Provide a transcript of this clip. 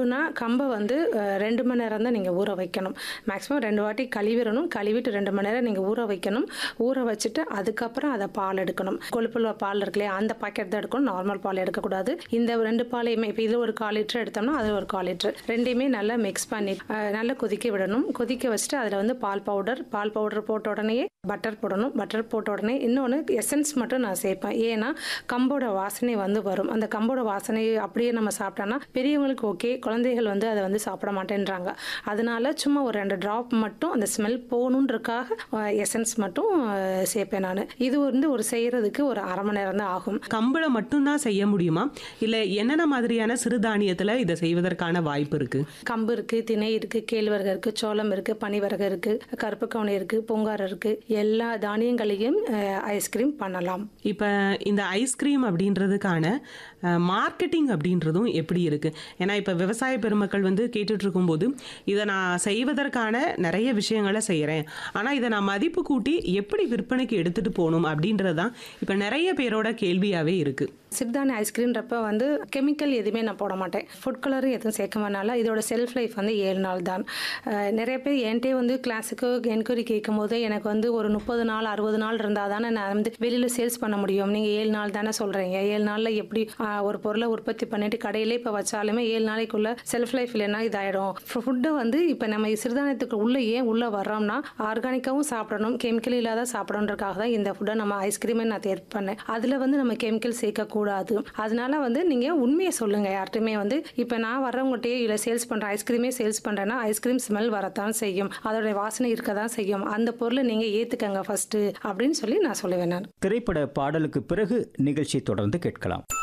கம்புனா கம்பை வந்து அஹ், ரெண்டு மணி நேரம் தான் நீங்கள் ஊற வைக்கணும் மேக்ஸிமம் ரெண்டு வாட்டி கழுவிடணும் கழுவிட்டு ரெண்டு மணி நேரம் நீங்கள் ஊற வைக்கணும் ஊற வச்சுட்டு அதுக்கப்புறம் அதை பால் எடுக்கணும் கொழுப்புள்ள பால் இருக்கு இல்லையா அந்த பாக்கெட் தான் எடுக்கணும் நார்மல் பால் எடுக்கக்கூடாது இந்த ரெண்டு பாலையுமே இப்போ இது ஒரு கால் லிட்டர் எடுத்தோம்னா அது ஒரு கால் லிட்டர் ரெண்டையுமே நல்லா மிக்ஸ் பண்ணி அஹ், நல்லா கொதிக்க விடணும் கொதிக்க வச்சுட்டு அதில் வந்து பால் பவுடர் பால் பவுடர் போட்ட உடனே பட்டர் போடணும் பட்டர் போட்ட உடனே இன்னொன்று எசன்ஸ் மட்டும் நான் சேர்ப்பேன் ஏன்னா கம்போட வாசனை வந்து வரும் அந்த கம்போட வாசனை அப்படியே நம்ம சாப்பிட்டோன்னா பெரியவங்களுக்கு ஓகே குழந்தைகள் வந்து அதை வந்து சாப்பிட மாட்டேன்றாங்க அதனால சும்மா ஒரு ரெண்டு ட்ராப் மட்டும் அந்த ஸ்மெல் போகணுன்றக்காக எசன்ஸ் மட்டும் அஹ், சேர்ப்பேன் நான் இது வந்து ஒரு செய்யறதுக்கு ஒரு அரை மணி நேரம் தான் ஆகும் கம்பளை மட்டும்தான் செய்ய முடியுமா இல்ல என்னென்ன மாதிரியான சிறுதானியத்துல இதை செய்வதற்கான வாய்ப்பு இருக்கு கம்பு இருக்கு திணை இருக்கு கேழ்வரகு இருக்கு சோளம் இருக்கு பனிவரகு இருக்கு கருப்பு கவுனி இருக்கு பூங்காரம் இருக்கு எல்லா தானியங்களையும் ஐஸ்கிரீம் பண்ணலாம் இப்ப இந்த ஐஸ்கிரீம் அப்படின்றதுக்கான மார்க்கெட்டிங் அப்படின்றதும் எப்படி இருக்கு ஏன்னா இப்ப விவசாய பெருமக்கள் வந்து கேட்டுட்டு இருக்கும்போது இதை நான் செய்வதற்கான நிறைய விஷயங்களை செய்யறேன் ஆனா இதை நான் மதிப்பு கூட்டி எப்படி விற்பனைக்கு எடுத்துட்டு போகணும் அப்படின்றது தான் இப்ப நிறைய பேரோட கேள்வியாவே இருக்கு சிறுதானிய ஐஸ்கிரீம்ன்றப்ப வந்து கெமிக்கல் எதுவுமே நான் போட மாட்டேன் ஃபுட் கலரும் எதுவும் சேர்க்க வேணால இதோட செல்ஃப் லைஃப் வந்து ஏழு நாள் தான் அஹ் நிறைய பேர் என்கிட்டே வந்து கிளாஸுக்கு என்கொயரி கேட்கும் போது எனக்கு வந்து ஒரு முப்பது நாள் அறுபது நாள் இருந்தால் தானே நான் வந்து வெளியில் சேல்ஸ் பண்ண முடியும் நீங்கள் ஏழு நாள் தானே சொல்கிறீங்க ஏழு நாளில் எப்படி அஹ், ஒரு பொருளை உற்பத்தி பண்ணிட்டு கடையிலே இப்போ வச்சாலுமே ஏழு நாளைக்குள்ள செல்ஃப் லைஃப் இல்லைன்னா இதாயிடும் ஃபுட்டை வந்து இப்போ நம்ம சிறுதானியத்துக்கு உள்ளே ஏன் உள்ளே வர்றோம்னா ஆர்கானிக்காவும் சாப்பிடணும் கெமிக்கல் இல்லாத சாப்பிடணுன்றக்காக தான் இந்த ஃபுட்டை நம்ம ஐஸ்கிரீமே நான் தேர்வு பண்ணேன் அதில் வந்து நம்ம கெமிக்கல் சேர்க்கக்கூடாது அதனால வந்து நீங்கள் உண்மையை சொல்லுங்கள் யார்ட்டுமே வந்து இப்போ நான் வர்றவங்ககிட்டயே இல்லை சேல்ஸ் பண்ணுறேன் ஐஸ்கிரீமே சேல்ஸ் பண்ணுறேன்னா ஐஸ்கிரீம் ஸ்மெல் வரத்தான் செய்யும் அதோட வாசனை இருக்க தான் செய்யும் அந்த பொருளை நீங்கள் ஏற்றுக்கங்க ஃபஸ்ட்டு அப்படின்னு சொல்லி நான் சொல்லுவேன் நான் திரைப்பட பாடலுக்கு பிறகு நிகழ்ச்சி தொடர்ந்து கேட்கலாம்